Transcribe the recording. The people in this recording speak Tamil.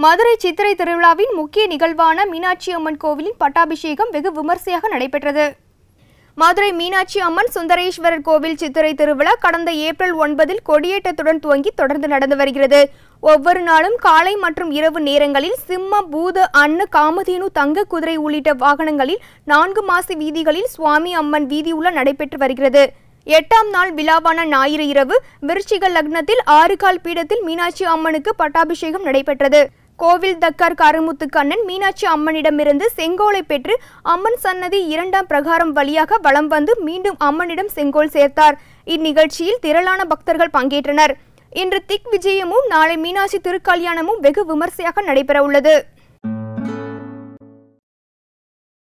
மதுரை சித்திரை திருவிழாவின் முக்கிய நிகழ்வான மீனாட்சி அம்மன் கோவிலின் பட்டாபிஷேகம் வெகு விமர்சையாக நடைபெற்றது மதுரை மீனாட்சி அம்மன் சுந்தரேஸ்வரர் கோவில் சித்திரை திருவிழா கடந்த ஏப்ரல் ஒன்பதில் கொடியேற்றத்துடன் துவங்கி தொடர்ந்து நடந்து வருகிறது ஒவ்வொரு நாளும் காலை மற்றும் இரவு நேரங்களில் சிம்ம பூத அன்னு காமதேனு தங்க குதிரை உள்ளிட்ட வாகனங்களில் நான்கு மாசி வீதிகளில் சுவாமி அம்மன் வீதியுலா நடைபெற்று வருகிறது எட்டாம் நாள் விழாவான ஞாயிறு இரவு விருச்சிக லக்னத்தில் ஆறு கால் பீடத்தில் மீனாட்சி அம்மனுக்கு பட்டாபிஷேகம் நடைபெற்றது கோவில் தக்கார் கருமுத்து கண்ணன் மீனாட்சி அம்மனிடமிருந்து செங்கோலை பெற்று அம்மன் சன்னதி இரண்டாம் பிரகாரம் வழியாக வலம் வந்து மீண்டும் அம்மனிடம் செங்கோல் சேர்த்தார் இந்நிகழ்ச்சியில் திரளான பக்தர்கள் பங்கேற்றனர் இன்று திக் விஜயமும் நாளை மீனாட்சி திருக்கல்யாணமும் வெகு விமர்சையாக நடைபெற உள்ளது